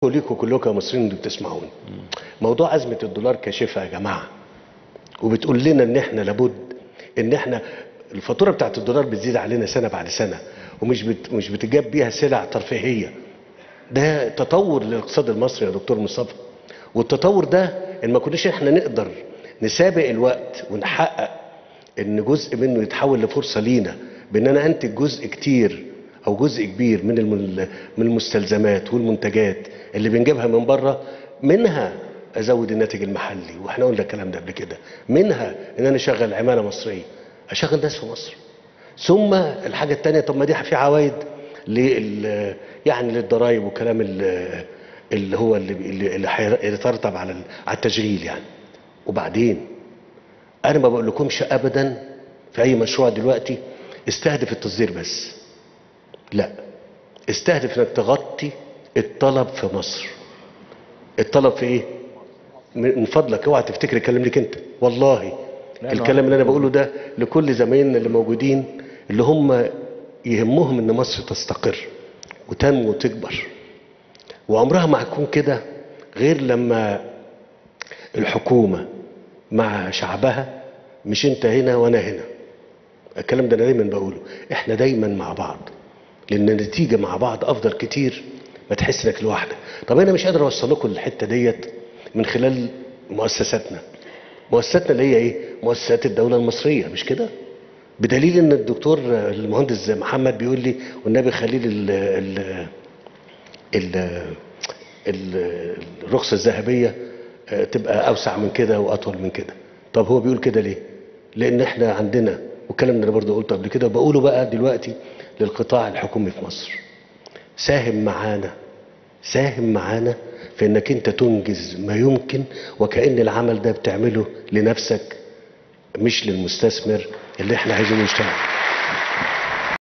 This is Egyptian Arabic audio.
ليكم كلكم يا مصريين اللي بتسمعوني موضوع ازمه الدولار كاشفها يا جماعه وبتقول لنا ان احنا لابد ان احنا الفاتوره بتاعت الدولار بتزيد علينا سنه بعد سنه ومش بت مش بتجاب بيها سلع ترفيهيه ده تطور للاقتصاد المصري يا دكتور مصطفى والتطور ده ان ما كناش احنا نقدر نسابق الوقت ونحقق ان جزء منه يتحول لفرصه لينا بان انا انتج جزء كتير او جزء كبير من الم- من المستلزمات والمنتجات اللي بنجيبها من بره منها ازود الناتج المحلي واحنا قلنا الكلام ده قبل كده منها ان انا اشغل عماله مصريه اشغل ناس في مصر ثم الحاجه الثانيه طب ما دي في عوائد لل يعني للضرائب والكلام ال- اللي هو اللي اللي اللي هيترتب على ال- على التشغيل يعني وبعدين انا ما بقول لكمش ابدا في اي مشروع دلوقتي استهدف التصدير بس لا استهدف انك تغطي الطلب في مصر الطلب في ايه من فضلك اوعى تفتكر الكلام ليك انت والله لا، الكلام اللي انا بقوله ده لكل زمايلنا اللي موجودين اللي هم يهمهم ان مصر تستقر وتنمو وتكبر وعمرها ما هتكون كده غير لما الحكومه مع شعبها مش انت هنا وانا هنا الكلام ده انا دايما بقوله احنا دايما مع بعض لان النتيجه مع بعض افضل كتير ما تحس انك لوحدك طب انا مش قادر اوصل لكم الحته ديت من خلال مؤسساتنا مؤسساتنا اللي هي ايه مؤسسات الدوله المصريه مش كده بدليل ان الدكتور المهندس محمد بيقول لي والنبي خليل ال ال ال ال- الرخصه الذهبيه آه، تبقى اوسع من كده واطول من كده طب هو بيقول كده ليه لان احنا عندنا والكلام ده انا برضه قلته قبل كده بقوله بقى دلوقتي للقطاع الحكومي في مصر ساهم معانا ساهم معانا في انك انت تنجز ما يمكن وكأن العمل ده بتعمله لنفسك مش للمستثمر اللي احنا عايزينه يشتغل